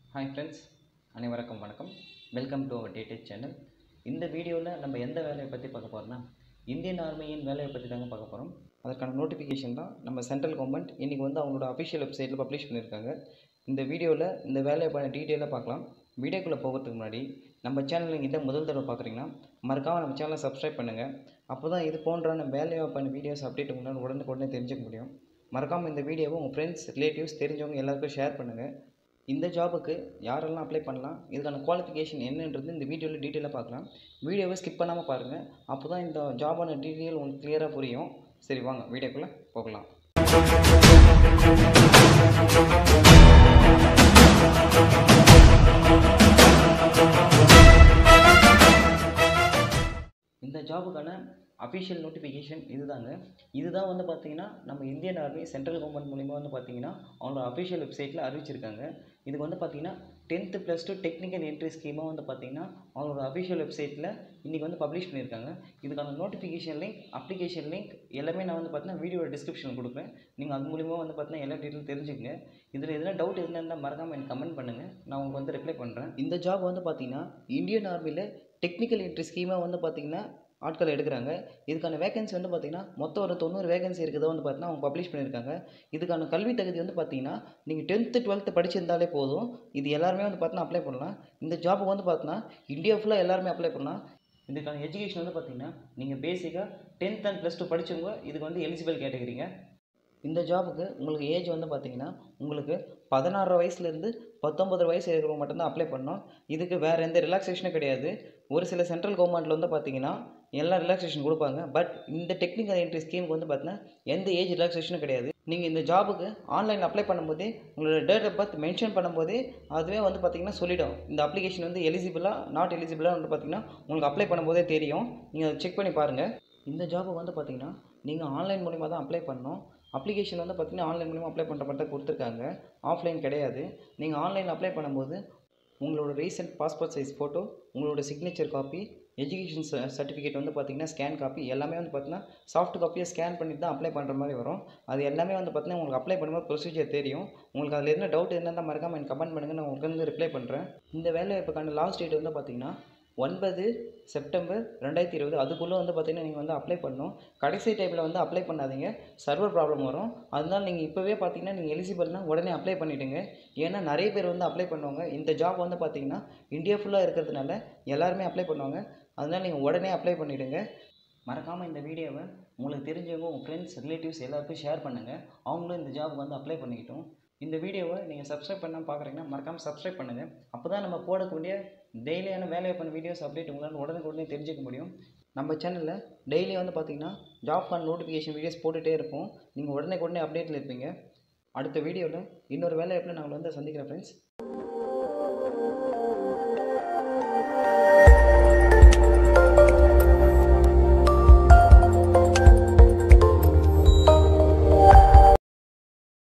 hi friends அனைவருக்கும் வணக்கம் welcome to our டேட்டேஜ் சேனல் இந்த வீடியோவில் நம்ம எந்த வேலையை பற்றி பார்க்க போகிறோம்னா இந்தியன் ஆர்மியின் வேலையை பற்றி தாங்க பார்க்க போகிறோம் அதற்கான நோட்டிஃபிகேஷன் தான் நம்ம சென்ட்ரல் கவர்மெண்ட் இன்றைக்கி வந்து அவங்களோட அஃபிஷியல் வெப்சைட்டில் பப்ளிஷ் பண்ணியிருக்காங்க இந்த வீடியோவில் இந்த வேலையை பண்ண டீட்டெயிலாக பார்க்கலாம் வீடியோக்குள்ளே போகிறதுக்கு முன்னாடி நம்ம சேனலில் இதை முதல் தடவை பார்க்குறீங்கன்னா மறக்காமல் நம்ம சேனலை சப்ஸ்கிரைப் பண்ணுங்கள் அப்போ தான் இது போன்றான வேலையை பண்ண வீடியோஸ் அப்டேட் உங்களால் உடனுக்குடனே தெரிஞ்சுக்க முடியும் மறக்காமல் இந்த வீடியோவை உங்கள் ஃப்ரெண்ட்ஸ் ரிலேட்டிவ்ஸ் தெரிஞ்சவங்க எல்லாருக்கும் ஷேர் பண்ணுங்கள் இந்த ஜாபுக்கு யாரெல்லாம் அப்ளை பண்ணலாம் இதுக்கான குவாலிஃபிகேஷன் என்னன்றது இந்த வீடியோவில் டீட்டெயிலாக பார்க்கலாம் வீடியோவை ஸ்கிப் பண்ணாமல் பாருங்கள் அப்போ தான் இந்த ஜாபான டீட்டெயில் உங்களுக்கு கிளியராக புரியும் சரி வாங்க வீடியோக்குள்ளே போகலாம் இந்த ஜாபுக்கான அஃபிஷியல் நோட்டிஃபிகேஷன் இதுதாங்க இதுதான் வந்து பார்த்தீங்கன்னா நம்ம இந்தியன் ஆர்மி சென்ட்ரல் கவர்மெண்ட் மூலிமா வந்து பார்த்தீங்கன்னா அவங்களோட அஃபிஷியல் வெப்சைட்டில் அறிவிச்சிருக்காங்க இதுக்கு வந்து பார்த்தீங்கன்னா tenth plus two technical entry ஸ்கீமாக வந்து பார்த்தீங்கன்னா அவங்களோட அஃபிஷியல் வெப்சைட்டில் இன்றைக்கி வந்து பப்ளிஷ் பண்ணியிருக்காங்க இதுக்கான நோட்டிஃபிகேஷன் லிங்க் அப்ளிகேஷன் லிங்க் எல்லாமே நான் வந்து பார்த்தீங்கன்னா வீடியோ டிஸ்கிரிப்ஷன் கொடுப்பேன் நீங்கள் அது மூலிமா வந்து பார்த்தீங்கன்னா எல்லா டீட்டெயில் தெரிஞ்சுக்கங்க இதில் எதனா டவுட் எதுனா இருந்தால் மறக்காமல் எனக்கு கமெண்ட் பண்ணுங்கள் நான் உங்களுக்கு வந்து ரிப்ளை பண்ணுறேன் இந்த ஜாப் வந்து பார்த்தீங்கன்னா இந்தியன் ஆர்மியில் டெக்னிக்கல் என்ட்ரி ஸ்கீமாக வந்து பார்த்தீங்கன்னா ஆட்கள் எடுக்கிறாங்க இதுக்கான வேகன்சி வந்து பார்த்தீங்கன்னா மொத்தம் ஒரு தொண்ணூறு வேகன்சி இருக்கிறத வந்து பார்த்தீங்கன்னா அவங்க பப்ளிஷ் பண்ணியிருக்காங்க இதுக்கான கல்வி தகுதி வந்து பார்த்தீங்கன்னா நீங்கள் டென்த்து டுவெல்த்து படிச்சிருந்தாலே போதும் இது எல்லாருமே வந்து பார்த்தீங்கன்னா அப்ளை பண்ணலாம் இந்த ஜாபுக்கு வந்து பார்த்தீங்கன்னா இந்தியா ஃபுல்லாக எல்லாருமே அப்ளை பண்ணலாம் இதுக்கான எஜுகேஷன் வந்து பார்த்தீங்கன்னா நீங்கள் பேசிக்காக டென்த் அண்ட் ப்ளஸ் டூ படித்தவங்க இதுக்கு வந்து எலிஜிபிள் கேட்டகிரிங்க இந்த ஜாபுக்கு உங்களுக்கு ஏஜ் வந்து பார்த்தீங்கன்னா உங்களுக்கு பதினாறு வயசுலேருந்து பத்தொம்பது வயசு இருக்கிறவங்க மட்டும்தான் அப்ளை பண்ணோம் இதுக்கு வேறு எந்த ரிலாக்ஸேஷனும் கிடையாது ஒரு சில சென்ட்ரல் கவர்மெண்ட்டில் வந்து பார்த்தீங்கன்னா எல்லாம் ரிலாக்ஸேஷன் கொடுப்பாங்க பட் இந்த டெக்னிக்கல் என்ட்ரி ஸ்கீமுக்கு வந்து பார்த்தீங்கன்னா எந்த ஏஜ் ரிலாக்ஸேஷனும் கிடையாது நீங்கள் இந்த ஜாபுக்கு ஆன்லைனில் அப்ளை பண்ணும்போதே உங்களோட டேட் ஆஃப் பர்த் மென்ஷன் பண்ணும்போதே அதுவே வந்து பார்த்தீங்கன்னா சொல்லிடும் இந்த அப்ளிகேஷன் வந்து எலிஜிபிளாக நாட் எலிஜிபிளாக வந்து பார்த்தீங்கன்னா உங்களுக்கு அப்ளை பண்ணும்போதே தெரியும் நீங்கள் செக் பண்ணி பாருங்கள் இந்த ஜாபுக்கு வந்து பார்த்தீங்கன்னா நீங்கள் ஆன்லைன் மூலிமா தான் அப்ளை பண்ணணும் அப்ளிகேஷன் வந்து பார்த்தீங்கன்னா ஆன்லைன் மூலிமா அப்ளை பண்ணுற மட்டும் தான் கொடுத்துருக்காங்க ஆஃப்லைன் கிடையாது நீங்கள் ஆன்லைனில் அப்ளை பண்ணும்போது உங்களோட ரீசெண்ட் பாஸ்போர்ட் சைஸ் ஃபோட்டோ உங்களோட சிக்னேச்சர் காப்பி எஜுகேஷன் சர்டிஃபிகேட் வந்து பார்த்தீங்கன்னா ஸ்கேன் காப்பி எல்லாமே வந்து பார்த்தீங்கன்னா சாஃப்ட் காப்பியை ஸ்கேன் பண்ணிட்டு தான் அப்ளை பண்ணுற மாதிரி வரும் அது எல்லாமே வந்து பார்த்தீங்கன்னா உங்களுக்கு அப்ளை பண்ணும்போது ப்ரொசீஜர் தெரியும் உங்களுக்கு அதில் என்ன டவுட் இருந்தால் மறக்காமல் எனக்கு கமெண்ட் பண்ணுங்கள் நான் உங்களுக்கு வந்து ரிப்ளை பண்ணுறேன் இந்த வேலை இப்போக்கான லாஸ்ட் டேட் வந்து பார்த்தீங்கன்னா ஒன்பது செப்டம்பர் ரெண்டாயிரத்தி இருபது அதுக்குள்ளே வந்து பார்த்தீங்கன்னா நீங்கள் வந்து அப்ளை பண்ணணும் கடைசி டைமில் வந்து அப்ளை பண்ணாதீங்க சர்வர் ப்ராப்ளம் வரும் அதனால நீங்கள் இப்போவே பார்த்தீங்கன்னா நீங்கள் எலிஜிபிள்னா உடனே அப்ளை பண்ணிவிடுங்க ஏன்னா நிறைய பேர் வந்து அப்ளை பண்ணுவாங்க இந்த ஜாப் வந்து பார்த்தீங்கன்னா இந்தியா ஃபுல்லாக இருக்கிறதுனால எல்லாருமே அப்ளை பண்ணுவாங்க அதனால் நீங்கள் உடனே அப்ளை பண்ணிவிடுங்க மறக்காமல் இந்த வீடியோவை உங்களுக்கு தெரிஞ்சவங்க உங்கள் ஃப்ரெண்ட்ஸ் ரிலேட்டிவ்ஸ் எல்லாருக்கும் ஷேர் பண்ணுங்கள் அவங்களும் இந்த ஜாபுக்கு வந்து அப்ளை பண்ணிக்கிட்டோம் இந்த வீடியோவை நீங்கள் சப்ஸ்கிரைப் பண்ணால் பார்க்குறீங்கன்னா மறக்காமல் சப்ஸ்கிரைப் பண்ணுங்கள் அப்போ தான் நம்ம போடக்கூடிய டெய்லியான வேலையை பண்ண வீடியோஸ் அப்டேட் உங்களால் உடனுக்குடனே தெரிஞ்சுக்க முடியும் நம்ம சேனலில் டெய்லி வந்து பார்த்தீங்கன்னா ஜாப் அண்ட் நோட்டிஃபிகேஷன் வீடியோஸ் போட்டுகிட்டே இருப்போம் நீங்கள் உடனே உடனே அப்டேட்டில் இருப்பீங்க அடுத்த வீடியோவில் இன்னொரு வேலை எப்படி நான் உங்களை வந்து சந்திக்கிறேன் ஃப்ரெண்ட்ஸ்